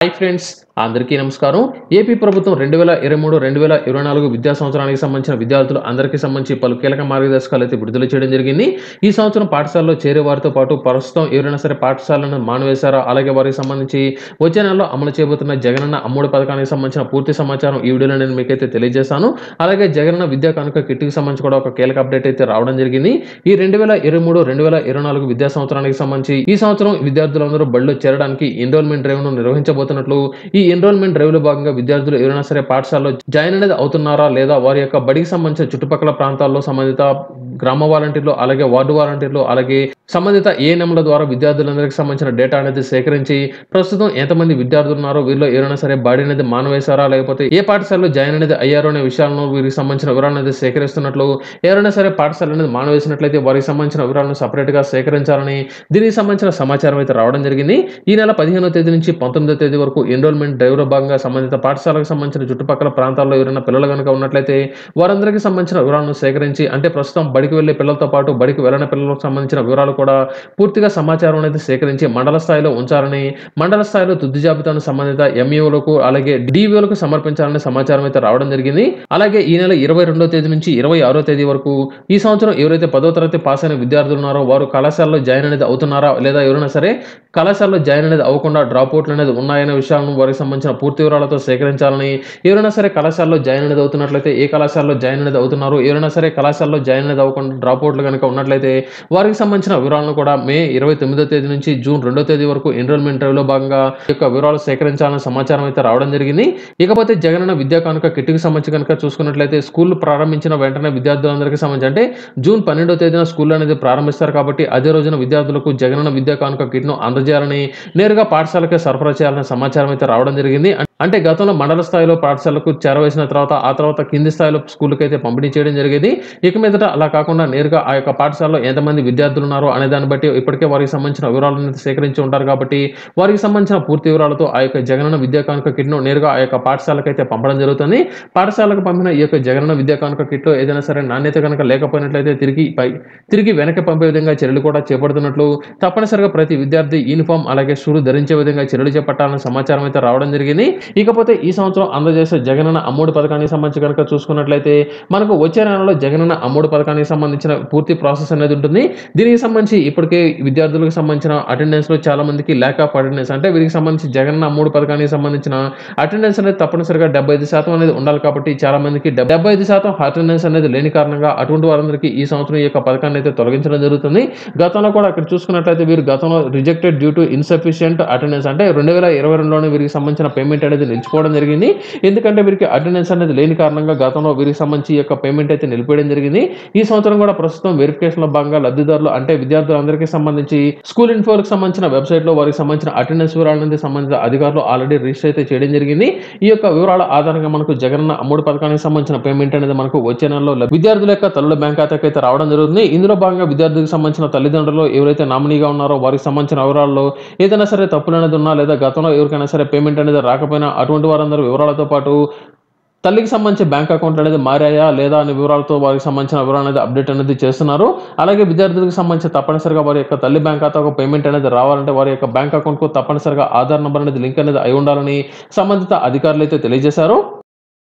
hi friends అందరికీ నమస్కారం AP ప్రభుత్వం రెండు వేల ఇరవై మూడు రెండు వేల ఇరవై నాలుగు విద్యా సంవత్సరానికి సంబంధించిన విద్యార్థులు అందరికీ సంబంధించి పలు కీలక మార్గదర్శకాలు అయితే విడుదల చేయడం జరిగింది ఈ సంవత్సరం పాఠశాలలో చేరే వారితో పాటు ప్రస్తుతం ఎవరైనా సరే పాఠశాలను మానవేశారా అలాగే వారికి సంబంధించి వచ్చే నెలలో అమలు చేయబోతున్న జగనన్న అమ్ముడు పథకానికి సంబంధించిన పూర్తి సమాచారం ఈ వీడియోలో నేను మీకైతే తెలియజేస్తాను అలాగే జగనన్న విద్యా కానుక కిట్కి సంబంధించి కూడా ఒక కీలక అప్డేట్ అయితే రావడం జరిగింది ఈ రెండు వేల ఇరవై మూడు రెండు వేల ఇరవై నాలుగు విద్యా సంవత్సరానికి సంబంధించి ఈ సంవత్సరం విద్యార్థులందరూ బడిలో చేరడానికి ఎన్రోల్మెంట్ డ్రైవ్ ను నిర్వహించబోతున్నట్లు ఈ ఎన్రోల్మెంట్ డ్రైవ్ లో భాగంగా విద్యార్థులు ఎవరైనా సరే పాఠశాలలో జాయిన్ అనేది అవుతున్నారా లేదా వారి యొక్క బడికి సంబంధించిన చుట్టుపక్కల ప్రాంతాల్లో సంబంధిత గ్రామ వాలంటీర్లు అలాగే వార్డు వాలంటీర్లు అలాగే సంబంధిత ఏఎన్ఎంల ద్వారా విద్యార్థులందరికీ సంబంధించిన డేటా అనేది సేకరించి ప్రస్తుతం ఎంతమంది విద్యార్థులు ఉన్నారో వీరిలో ఎవరైనా సరే బడి అనేది మానవేశారా లేకపోతే ఏ పాఠశాలలో జాయిన్ అనేది అయ్యారో అనే విషయాలను వీరికి సంబంధించిన వివరాలను అనేది సేకరిస్తున్నట్లు ఎవరైనా సరే పాఠశాల అనేది మానవేసినట్లయితే వారికి సంబంధించిన వివరాలను separate గా సేకరించాలని దీనికి సంబంధించిన సమాచారం అయితే రావడం జరిగింది ఈ నెల పదిహేనో తేదీ నుంచి పంతొమ్మిదో తేదీ వరకు ఎన్రోల్మెంట్ డ్రైవ్ లో భాగంగా సంబంధిత పాఠశాలకు సంబంధించిన చుట్టుపక్కల ప్రాంతాల్లో ఎవరైనా పిల్లలు కనుక ఉన్నట్లయితే వారందరికీ సంబంధించిన వివరాలను సేకరించి అంటే ప్రస్తుతం బడికి వెళ్లే పిల్లలతో పాటు బడికి వెళ్ళని పిల్లలకు సంబంధించిన వివరాలు కూడా పూర్తిగా సమాచారం అనేది సేకరించి మండల స్థాయిలో ఉంచాలని మండల స్థాయిలో తుది జాబితాను సంబంధిత ఎంఈఓలకు అలాగే డివిఓలకు సమర్పించాలనే సమాచారం అయితే రావడం జరిగింది అలాగే ఈ నెల ఇరవై రెండో తేదీ నుంచి ఇరవై ఆరో తేదీ వరకు ఈ సంవత్సరం ఎవరైతే పదో తరగతి పాస్ అయిన విద్యార్థులు ఉన్నారో వారు కళాశాలలో జాయిన్ అనేది అవుతున్నారా లేదా ఎవరైనా సరే కళాశాలలో జాయిన్ అనేది అవ్వకుండా డ్రాప్ అవుట్లు అనేది ఉన్నాయనే విషయాలను వారికి సంబంధించిన పూర్తి వివరాలతో సేకరించాలని ఎవరైనా సరే కళాశాలలో జాయిన్ అనేది అవుతున్నట్లయితే ఏ కళాశాలలో జాయిన్ అనేది అవుతున్నారు ఎవరైనా సరే కళాశాలలో జాయిన్ అనేది అవ్వకుండా డ్రాప్ అవుట్లు కనుక ఉన్నట్లయితే వారికి సంబంధించిన వివరాలను కూడా మే ఇరవై తొమ్మిదో తేదీ నుంచి జూన్ రెండో తేదీ వరకు ఎన్రోల్మెంట్ డ్రైవ్ లో భాగంగా ఈ యొక్క వివరాలు సేకరించాలనే సమాచారం అయితే రావడం జరిగింది ఇకపోతే జగనన్న విద్యా కానుక కిట్కి సంబంధించి కనుక చూసుకున్నట్లయితే స్కూల్ ప్రారంభించిన వెంటనే విద్యార్థులందరికీ సంబంధించి అంటే జూన్ పన్నెండో తేదీన స్కూల్ అనేది ప్రారంభిస్తారు కాబట్టి అదే రోజున విద్యార్థులకు జగనన్న విద్యా కానుక కిట్ను అందజేయాలని నేరుగా పాఠశాలకే సరఫరా చేయాలనే సమాచారం అయితే రావడం జరిగింది అంటే గతంలో మండల స్థాయిలో పాఠశాలకు చేరవేసిన తర్వాత ఆ తర్వాత కింది స్థాయిలో స్కూల్కి అయితే పంపిణీ చేయడం జరిగేది ఇక మీదట అలా కాకుండా నేరుగా ఆ యొక్క పాఠశాలలో ఎంతమంది విద్యార్థులు ఉన్నారో అనే దాన్ని బట్టి ఇప్పటికే వారికి సంబంధించిన వివరాలను అయితే సేకరించి ఉంటారు కాబట్టి వారికి సంబంధించిన పూర్తి వివరాలతో ఆ యొక్క జగనన్న విద్యా కానుక కిట్ను నేరుగా ఆ యొక్క పాఠశాలకు అయితే పంపడం జరుగుతుంది పాఠశాలకు పంపిన ఈ యొక్క జగనన్న విద్యా కానుక కిట్లో ఏదైనా సరే నాణ్యత కనుక లేకపోయినట్లయితే తిరిగి పై తిరిగి వెనక్కి పంపే విధంగా చర్యలు కూడా చేపడుతున్నట్లు తప్పనిసరిగా ప్రతి విద్యార్థి యూనిఫామ్ అలాగే షూలు ధరించే విధంగా చర్యలు చేపట్టాలన్న సమాచారం అయితే రావడం జరిగింది ఇకపోతే ఈ సంవత్సరం అందజేసే జగనన్న అమ్మోడి పథకానికి సంబంధించి కనుక చూసుకున్నట్లయితే మనకు వచ్చే నెలలో జగనన్న అమ్మోడి పథకానికి సంబంధించిన పూర్తి ప్రాసెస్ అనేది ఉంటుంది దీనికి సంబంధించి ఇప్పటికే విద్యార్థులకు సంబంధించిన అటెండెన్స్ లో చాలా మందికి ల్యాక్ ఆఫ్ అటెండెన్స్ అంటే వీరికి సంబంధించి జగనన్న అమ్మోడి పథకానికి సంబంధించిన అటెండెన్స్ అనేది తప్పనిసరిగా డెబ్బై ఐదు శాతం అనేది ఉండాలి కాబట్టి చాలా మందికి డెబ్బై ఐదు శాతం అటెండెన్స్ అనేది లేని కారణంగా అటువంటి వారందరికీ ఈ సంవత్సరం ఈ యొక్క పథకాన్ని అయితే తొలగించడం జరుగుతుంది గతంలో కూడా అక్కడ చూసుకున్నట్లయితే వీరు గతంలో rejected due to insufficient attendance అంటే రెండు వేల ఇరవై రెండులోనే వీరికి సంబంధించిన పేమెంట్ అనేది నిలిచిపోవడం జరిగింది ఎందుకంటే వీరికి అటెండెన్స్ అనేది లేని కారణంగా గతంలో వీరికి సంబంధించి ఈ యొక్క పేమెంట్ అయితే నిలిపేయడం జరిగింది ఈ సంవత్సరం కూడా ప్రస్తుతం వెరిఫికేషన్ లో భాగంగా లబ్ధిదారులు అంటే విద్యార్థులందరికీ సంబంధించి స్కూల్ ఇన్ఫోకి సంబంధించిన వెబ్సైట్ లో వారికి సంబంధించిన అటెండెన్స్ వివరాలను సంబంధించిన అధికారులు ఆల్రెడీ రిజిస్టర్ అయితే చేయడం జరిగింది ఈ యొక్క వివరాల ఆధారంగా మనకు జగనన్న అమ్ముడు పథకానికి సంబంధించిన పేమెంట్ అనేది మనకు వచ్చే నెలలో లభి- విద్యార్థుల యొక్క తల్లుల బ్యాంక్ ఖాతాకి అయితే రావడం జరుగుతుంది ఇందులో భాగంగా విద్యార్థికి సంబంధించిన తల్లిదండ్రులు ఎవరైతే నామినీగా ఉన్నారో వారికి సంబంధించిన వివరాల్లో ఏదైనా సరే తప్పులు అనేది ఉన్నా లేదా గతంలో ఎవరికైనా సరే పేమెంట్ అనేది రాకపోయినా అటువంటి వారందరూ వివరాలతో పాటు తల్లికి సంబంధించి బ్యాంక్ అకౌంట్ అనేది మారాయా లేదా అనే వివరాలతో వారికి సంబంధించిన వివరాలు అనేది అప్డేట్ అనేది చేస్తున్నారు అలాగే విద్యార్థులకు సంబంధించి తప్పనిసరిగా వారి యొక్క తల్లి బ్యాంక్ ఖాతాకు పేమెంట్ అనేది రావాలంటే వారి యొక్క బ్యాంక్ అకౌంట్కు తప్పనిసరిగా ఆధార్ నెంబర్ అనేది లింక్ అనేది అయి ఉండాలని సంబంధిత అధికారులు అయితే తెలియజేశారు